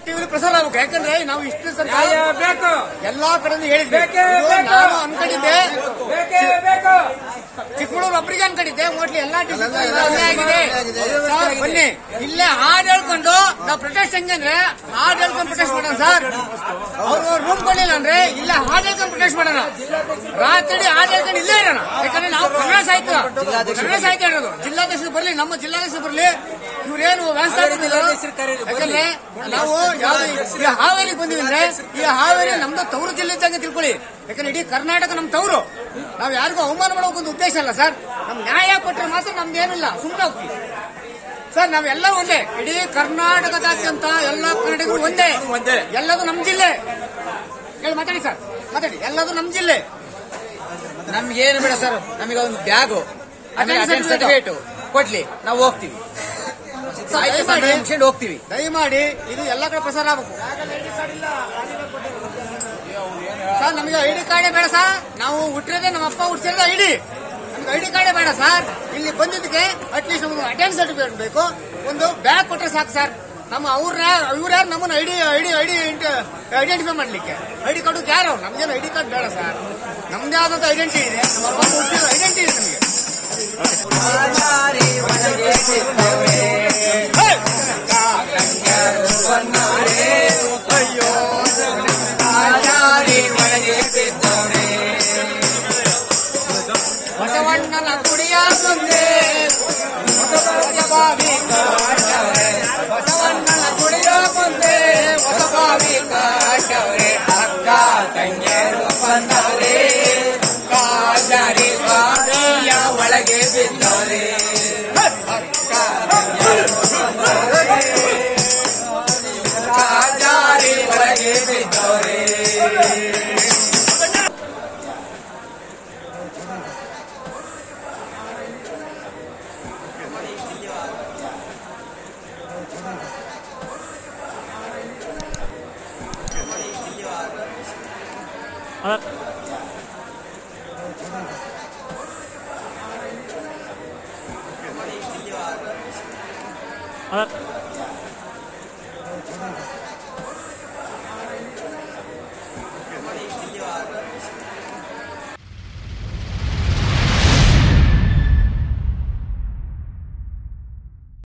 ಟಿವಿಲಿ ಪ್ರಸಾರ ಆಗ್ಬೇಕು ಯಾಕಂದ್ರೆ ನಾವು ಇಷ್ಟು ಸಲ ನ್ಯಾಯ ಬೇಕು ಎಲ್ಲಾ ಕಡೆಯಿಂದ ಹೇಳಿದ್ವಿ ಬೇಕೇ ಇದು ಬೇಕು. ನಾನು ಅನ್ಕೊಂಡಿದ್ದೆ ಬೇಕೇ ಬೇಕು ಚಿಕ್ಕಮಗಳೂರು ಒಬ್ಬರಿಗೆ ಅನ್ಕೊಂಡಿದ್ದೆ ಮೋಸ್ಟ್ಲಿ ಎಲ್ಲಾ ಡಿಸ್ಟ್ರಿಕ್ಟ್ ಅನ್ಯಾಯ ಆಗಿದೆ ಸರ್ ಬನ್ನಿ ಇಲ್ಲೇ ಹಾಡ್ ಹೇಳ್ಕೊಂಡು ನಾವು ಪ್ರೊಟೆಸ್ಟ್ ಹೆಂಗಂದ್ರೆ ಹಾಡ್ ಹೇಳ್ಕೊಂಡು ಪ್ರೊಟೆಸ್ಟ್ ಮಾಡೋಣ ಸರ್ ಅವ್ರು ರೂಮ್ ಕೊಡ್ಲಿಲ್ಲ ಅಂದ್ರೆ ಇಲ್ಲೇ ಹಾಡ್ ಹೇಳ್ಕೊಂಡು ಪ್ರೊಟೆಸ್ಟ್ ಮಾಡೋಣ ರಾತ್ರಿ ಹಾಡ್ ಹೇಳ್ಕೊಂಡು ಇಲ್ಲೇ ಇರೋಣ ಯಾಕಂದ್ರೆ ನಾವು ಕನ್ನಡ ಸಾಹಿತ್ಯ ಕನ್ನಡ ಸಾಹಿತ್ಯ ಹೇಳೋದು ಜಿಲ್ಲಾಧ್ಯಕ್ಷರು ಬರ್ಲಿ ನಮ್ಮ ಜಿಲ್ಲಾಧ್ಯಕ್ಷರು ಬರ್ಲಿ ಇವ್ರೇನು ವ್ಯವಸ್ಥಾಪಕರಿಲ್ಲ ಯಾಕಂದ್ರೆ ನಾವು ಯಾವ್ದು ಈ ಹಾವೇರಿಗೆ ಬಂದಿವಿ ಅಂದ್ರೆ ಈ ಹಾವೇರಿ ನಮ್ದು ತವರು ಜಿಲ್ಲೆ ಇದ್ದಂಗೆ ತಿಳ್ಕೊಳ್ಳಿ ಯಾಕಂದ್ರೆ ಇಡೀ ಕರ್ನಾಟಕ ನಮ್ ತವರು ನಾವ್ ಯಾರಿಗೂ ಅವಮಾನ ಮಾಡೋಕೆ ಒಂದು ಉದ್ದೇಶ ಅಲ್ಲ ಸರ್ ನಮ್ ನ್ಯಾಯ ಕೊಟ್ಟರೆ ಮಾತ್ರ ನಮ್ದೇನಿಲ್ಲ ಸುಮ್ಮನೆ ಹೋಗ್ತೀವಿ ಸರ್ ನಾವೆಲ್ಲ ಒಂದೇ ಇಡೀ ಕರ್ನಾಟಕದಾದ್ಯಂತ ಎಲ್ಲ ಕನ್ನಡಿಗರು ಒಂದೇ ಒಂದೇ. ಎಲ್ಲದು ನಮ್ ಜಿಲ್ಲೆ ಹೇಳಿ ಮಾತಾಡಿ ಸರ್ ಮಾತಾಡಿ ಎಲ್ಲದು ನಮ್ ಜಿಲ್ಲೆ ನಮ್ಗೆ ಏನು ಬೇಡ ಸರ್ ನಮಗೆ ಒಂದು bag Attendance attend certificate. Certificate ಕೊಡ್ಲಿ ನಾವು ಹೋಗ್ತೀವಿ ಸರ್, ಆಯ್ತು ಸರ್, ದಯಮಾಡಿ ಮುಗಿಸ್ಕೊಂಡು ಹೋಗ್ತೀವಿ ದಯಮಾಡಿ ಇದು ಎಲ್ಲ ಕಡೆ ಪ್ರಸಾರ ಆಗಬೇಕು ಸರ್ ನಮಗೆ ಐಡಿ ಕಾರ್ಡೇ ಬೇಡ ಸರ್ ನಾವು ಹುಟ್ಟಿರೋದೇ ನಮ್ಮ ಅಪ್ಪ ಹುಟ್ಟಿಸಿರೋದೇ ಐಡಿ ನಮ್ಗೆ ಐಡಿ ಕಾರ್ಡೇ ಬೇಡ ಸರ್ ಇಲ್ಲಿ ಬಂದಿದ್ದಕ್ಕೆ ಅಟ್ಲೀಸ್ಟ್ ನಮ್ಗೆ ಅಟೆಂಡ್ ಸರ್ಟಿಫಿಕೇಟ್ ಬೇಕು ಒಂದು ಬ್ಯಾಗ್ ಕೊಟ್ರೆ ಸಾಕು ಸರ್ ನಮ್ಮ ಅವ್ರನ್ನ ಇವ್ರು ಯಾರು ನಮ್ಮನ್ನ ಐಡಿ ಐಡಿ ಐಡಿ ಐಡೆಂಟಿಫೈ ಮಾಡ್ಲಿಕ್ಕೆ ಐಡಿ ಕಾರ್ಡ್ ಯಾರು ನಮ್ಗೇನು ಐಡಿ ಕಾರ್ಡ್ ಬೇಡ ಸರ್ ನಮ್ದೇ ಆದಂತ ಐಡೆಂಟಿಟಿ ಇದೆ ನಮ್ಮ ಅಪ್ಪ ಹುಟ್ಟಿರೋ ಐಡೆಂಟಿಟಿ ಇದೆ ನಮಗೆ ಬಸವಣ್ಣನ ಕುಡಿಯ ಮುಂದೆ ಹೊಸಬಾವಿ ಕಾಶವ್ರೆ. ಬಸವಣ್ಣನ ಕುಡಿಯ ಮುಂದೆ ಹೊಸಬಾವಿ ಕಾಶವ್ರೆ. ಅಕ್ಕ ತಂಗಿಯರು ಬಂದವ್ರೆ ಕಾಜಾರಿ ಬಾವಿಯ ಒಳಗೆ ಬಿದ್ದವ್ರೆ ಅಕ್ಕ ತಂಗಿಯರು ಬಂದವ್ರೆ. ಕಾಜಾರಿ ಒಳಗೆ ಬಿದ್ದವ್ರೆ ಅದ